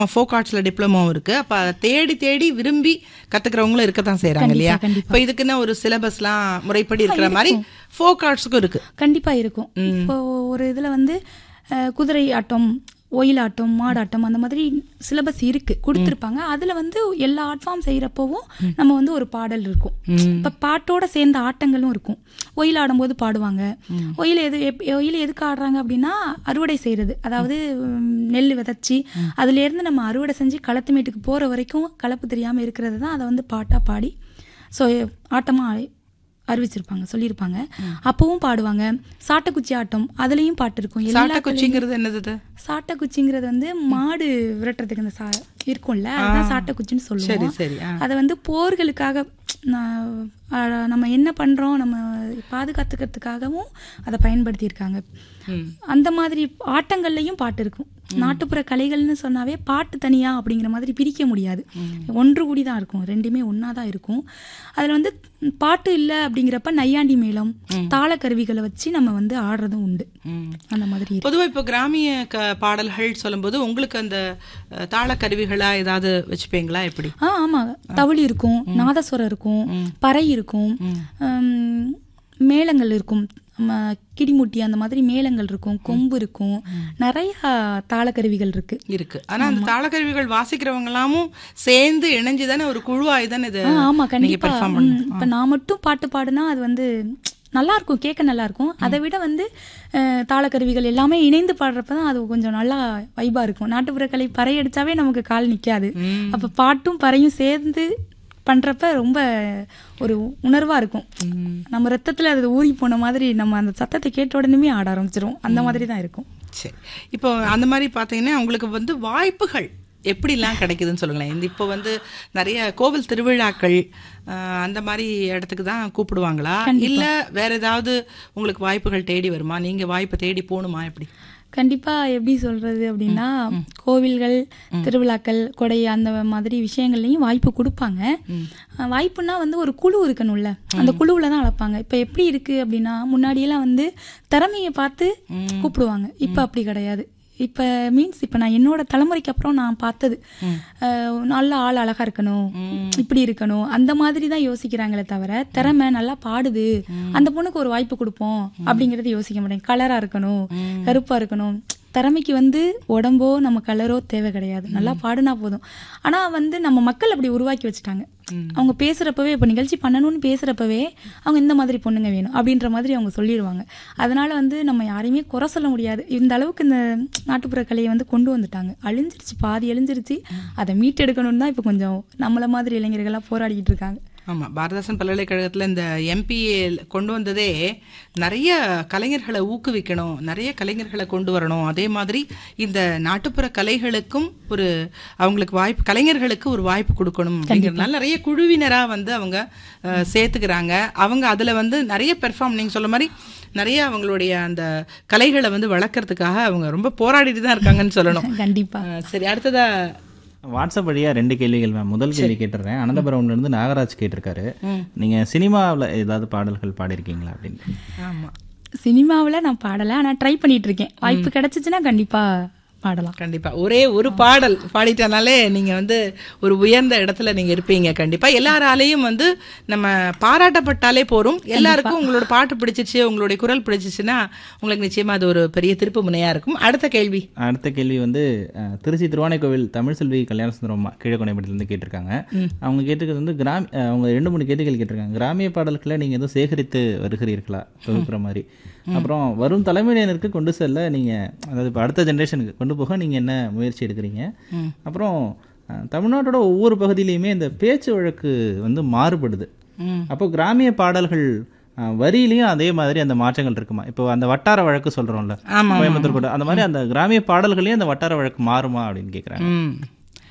Folk ஆர்ட்ஸில் டிப்ளமோவும் இருக்குது அப்போ அதை தேடி தேடி விரும்பி கற்றுக்கிறவங்களும் இருக்க தான் செய்கிறாங்க இல்லையா கண்டிப்பா. இப்போ இதுக்குன்னு ஒரு சிலபஸ்லாம் முறைப்படி இருக்கிற மாதிரி ஃபோக் ஆர்ட்ஸுக்கும் இருக்குது கண்டிப்பா இருக்கும் இப்போ ஒரு இதுல வந்து அஹ், குதிரை ஆட்டம் ஒயிலாட்டம் மாடாட்டம் அந்த மாதிரி சிலபஸ் இருக்கு கொடுத்துருப்பாங்க அதுல வந்து எல்லா ஆர்ட் ஃபார்ம் செய்யறப்பவும் நம்ம வந்து ஒரு பாடல் இருக்கும் இப்ப பாட்டோட சேர்ந்த ஆட்டங்களும் இருக்கும் ஒயில் ஆடும்போது பாடுவாங்க ஒயில் எது எப்- ஒயில் எதுக்கு ஆடுறாங்க அப்படின்னா அறுவடை செய்யறது அதாவது உம், நெல் விதைச்சி அதுல இருந்து நம்ம அறுவடை செஞ்சு களத்து மேட்டுக்கு போற வரைக்கும் கலப்பு தெரியாம இருக்கிறது தான் அதை வந்து பாட்டா பாடி ஸோ ஆட்டமா அறிவிச்சிருப்பாங்க சொல்லியிருப்பாங்க அப்பவும் பாடுவாங்க சாட்டைக்குச்சி ஆட்டம் அதுலயும் பாட்டு இருக்கும் எல்லா சாட்டைக்குச்சிங்கிறது என்னது இது? சாட்டைக்குச்சிங்கிறது வந்து மாடு விரட்டுறதுக்கு அந்த சா இருக்கும்ல அதுதான் சாட்டைக்குச்சின்னு சரி சொல்லுவோம் சரி ஆ அதை வந்து போர்களுக்காக நான், அஹ், நம்ம என்ன பண்றோம் நம்ம பாதுகாத்துக்கிறதுக்காகவும் அதை பயன்படுத்தியிருக்காங்க ம். அந்த மாதிரி ஆட்டங்கள்லயும் பாட்டு இருக்கும் நாட்டுப்புற கலைகள்னு சொன்னாவே பாட்டு தனியா அப்படிங்கிற மாதிரி பிரிக்க முடியாது ஒன்று கூடி தான் இருக்கும் ரெண்டுமே ஒண்ணா தான் இருக்கும் அதுல வந்து பாட்டு இல்லை அப்படிங்கிறப்ப நையாண்டி மேளம் தாள கருவிகளை வச்சு நம்ம வந்து ஆடுறதும் உண்டு ம். அந்த மாதிரி இருக்கு. பொதுவா இப்போ கிராமிய க பாடல்கள் சொல்லும்போது உங்களுக்கு அந்த அஹ், தாளக்கருவிகளா ஏதாவது வச்சுப்பீங்களா எப்படி ஆ ஆமா தவிழி இருக்கும் நாதஸ்வரம் இருக்கும் பறை இருக்கும் ஹம், மேளங்கள் இருக்கும் நம்ம கிடிமுட்டி அந்த மாதிரி மேளங்கள் இருக்கும் கொம்பு இருக்கும் நிறைய தாளக்கருவிகள் இருக்கு இருக்கு ஆனா அந்த தாளக்கருவிகள் வாசிக்கிறவங்க எல்லாமும் சேர்ந்து இணைஞ்சு தானே ஒரு குழுவாய் தானே இது ஆ, ஆமா நீங்க கண்டிப்பா பெர்ஃபார்ம் ம், பண்ணணும் இப்ப நான் மட்டும் பாட்டு பாடுனா அது வந்து நல்லா இருக்கும் கேட்க நல்லா இருக்கும் அதை விட வந்து அஹ், தாளக்கருவிகள் எல்லாமே இணைந்து பாடுறப்ப தான் அது கொஞ்சம் நல்லா வைபா இருக்கும் நாட்டுப்புற கலை பறை அடிச்சாவே நமக்கு கால் நிக்காது அப்ப பாட்டும் பறையும் சேர்ந்து பண்றப்ப ரொம்ப ஒரு உணர்வா இருக்கும் நம்ம ரத்தத்துல அது ஊறி போன மாதிரி நம்ம அந்த சத்தத்தை கேட்ட உடனே ஆட ஆரம்பிச்சிரும் அந்த மாதிரி தான் இருக்கும் சரி இப்போ அந்த மாதிரி பார்த்தீங்கன்னா உங்களுக்கு வந்து வாய்ப்புகள் எப்படிலாம் கிடைக்குதுன்னு சொல்லுங்களேன் இந்த இப்போ வந்து நிறைய கோவில் திருவிழாக்கள் ஆஹ், அந்த மாதிரி இடத்துக்கு தான் கூப்பிடுவாங்களா இல்ல வேற ஏதாவது உங்களுக்கு வாய்ப்புகள் தேடி வருமா நீங்க வாய்ப்பை தேடி போகணுமா எப்படி கண்டிப்பா எப்படி சொல்றது அப்படின்னா கோவில்கள் திருவிழாக்கள் கொடை அந்த மாதிரி விஷயங்கள்லயும் வாய்ப்பு கொடுப்பாங்க அஹ் வாய்ப்புனா வந்து ஒரு குழு இருக்கணும்ல அந்த குழுவுல தான் அழைப்பாங்க இப்ப எப்படி இருக்கு அப்படின்னா முன்னாடியெல்லாம் வந்து திறமையை பார்த்து கூப்பிடுவாங்க இப்ப அப்படி கிடையாது இப்ப மீன்ஸ் இப்ப நான் என்னோட தலைமுறைக்கு அப்புறம் நான் பார்த்தது அஹ் நல்ல ஆள் அழகா இருக்கணும் இப்படி இருக்கணும் அந்த மாதிரி தான் யோசிக்கிறாங்களே தவிர திறமை நல்லா பாடுது அந்த பொண்ணுக்கு ஒரு வாய்ப்பு கொடுப்போம் அப்படிங்கறது யோசிக்க மாட்டேங்க கலரா இருக்கணும் கருப்பா இருக்கணும் திறமைக்கு வந்து உடம்போ நம்ம கலரோ தேவை கிடையாது நல்லா பாடுனா போதும் ஆனா வந்து நம்ம மக்கள் அப்படி உருவாக்கி வச்சுட்டாங்க அவங்க பேசுறப்பவே இப்ப நிகழ்ச்சி பண்ணணும்னு பேசுறப்பவே அவங்க இந்த மாதிரி பொண்ணுங்க வேணும் அப்படின்ற மாதிரி அவங்க சொல்லிடுவாங்க அதனால வந்து நம்ம யாரையுமே குறை சொல்ல முடியாது இந்த அளவுக்கு இந்த நாட்டுப்புற கலையை வந்து கொண்டு வந்துட்டாங்க அழிஞ்சிருச்சு பாதி அழிஞ்சிருச்சு அதை மீட்டெடுக்கணும்னு தான் இப்ப கொஞ்சம் நம்மள மாதிரி இளைஞர்கள்லாம் போராடிக்கிட்டு இருக்காங்க ஆமா பாரதாசன் பல்கலைக்கழகத்துல இந்த எம்பிஏ கொண்டு வந்ததே நிறைய கலைஞர்களை ஊக்குவிக்கணும் நிறைய கலைஞர்களை கொண்டு வரணும் அதே மாதிரி இந்த நாட்டுப்புற கலைகளுக்கும் ஒரு அவங்களுக்கு வாய்ப்பு கலைஞர்களுக்கு ஒரு வாய்ப்பு கொடுக்கணும் அப்படிங்கிறதுனால நிறைய குழுவினரா வந்து அவங்க அஹ், சேர்த்துக்கிறாங்க அவங்க அதுல வந்து நிறைய பெர்ஃபார்ம் நீங்க சொல்ல மாதிரி நிறைய அவங்களுடைய அந்த கலைகளை வந்து வளர்க்கறதுக்காக அவங்க ரொம்ப போராடிட்டு தான் இருக்காங்கன்னு சொல்லணும் கண்டிப்பா அஹ், சரி அடுத்ததா வாட்ஸ்அப் வழியா ரெண்டு கேள்விகள் மேம் முதல் கேள்வி கேட்டுறேன் அனந்தபுரம்ல இருந்து நாகராஜ் கேட்டிருக்காரு நீங்க சினிமாவுல ஏதாவது பாடல்கள் பாடியிருக்கீங்களா அப்படின்னு ஆமா சினிமாவுல நான் பாடல ஆனா ட்ரை பண்ணிட்டு இருக்கேன் வாய்ப்பு கிடைச்சிச்சுன்னா கண்டிப்பா பாடலாம் கண்டிப்பா ஒரே ஒரு பாடல் பாடிட்டனாலே நீங்க வந்து ஒரு உயர்ந்த இடத்துல நீங்க இருப்பீங்க கண்டிப்பா எல்லாராலையும் வந்து நம்ம பாராட்டப்பட்டாலே போறோம் எல்லாருக்கும் உங்களோட பாட்டு பிடிச்சிச்சு உங்களுடைய குரல் பிடிச்சிச்சுன்னா உங்களுக்கு நிச்சயமா அது ஒரு பெரிய திருப்பு முனையா இருக்கும் அடுத்த கேள்வி அடுத்த கேள்வி வந்து அஹ், திருச்சி திருவானைக்கோவில் தமிழ் செல்வி கல்யாண சுந்தரம்மா கீழக்கொண்டைப்பட்டிலேருந்து கேட்டிருக்காங்க அவங்க கேட்டிருக்கிறது வந்து கிராமி அஹ், அவங்க ரெண்டு மூணு கேள்விகள் கேட்டிருக்காங்க கிராமிய பாடல்களை நீங்க எதுவும் சேகரித்து வருகிறீர்களா தொகுக்கிற மாதிரி அப்புறம் வரும் தலைமுறையினருக்கு கொண்டு செல்ல நீங்க அதாவது இப்போ அடுத்த ஜென்ரேஷனுக்கு கொண்டு போக நீங்க என்ன முயற்சி எடுக்கிறீங்க அப்புறம் அஹ், தமிழ்நாட்டோட ஒவ்வொரு பகுதியிலையுமே இந்த பேச்சு வழக்கு வந்து மாறுபடுது ம். அப்போ கிராமிய பாடல்கள் அஹ், வரியிலையும் அதே மாதிரி அந்த மாற்றங்கள் இருக்குமா இப்போ அந்த வட்டார வழக்கு சொல்றோம்ல ஆமா, கோயம்புத்தூர் கூட அந்த மாதிரி அந்த கிராமிய பாடல்களையும் அந்த வட்டார வழக்கு மாறுமா அப்படின்னு கேக்குறாங்க ம்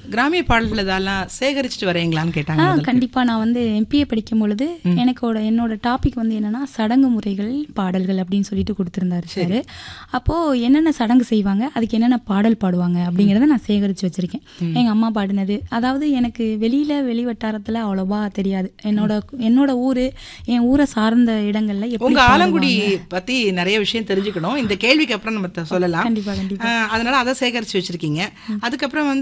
கிராமிய பாடல்கள் இதெல்லாம் சேகரிச்சுட்டு வரீங்களான்னு கேட்டாங்க ஆ முதல்ல. கண்டிப்பா நான் வந்து எம்பிஏ படிக்கும் பொழுது எனக்கோட என்னோட டாபிக் வந்து என்னன்னா சடங்கு முறைகள் பாடல்கள் அப்படின்னு சொல்லிட்டு கொடுத்திருந்தாரு சார் அப்போ என்னென்ன சடங்கு செய்வாங்க அதுக்கு என்னென்ன பாடல் பாடுவாங்க அப்படிங்கறத நான் சேகரிச்சு வச்சிருக்கேன் எங்க அம்மா பாடினது அதாவது எனக்கு வெளியில வெளி வட்டாரத்துல அவ்வளவா தெரியாது என்னோட என்னோட ஊரு என் ஊரை சார்ந்த இடங்கள்ல எப்படி உங்க பாடுவாங்க. ஆலங்குடி பத்தி நிறைய விஷயம் தெரிஞ்சுக்கணும் இந்த கேள்விக்கு அப்புறம் நம்ம த- சொல்லலாம் கண்டிப்பா கண்டிப்பா ஆஹ் அதனால அதை சேகரிச்சு வச்சிருக்கீங்க அதுக்கப்புறம் வந்து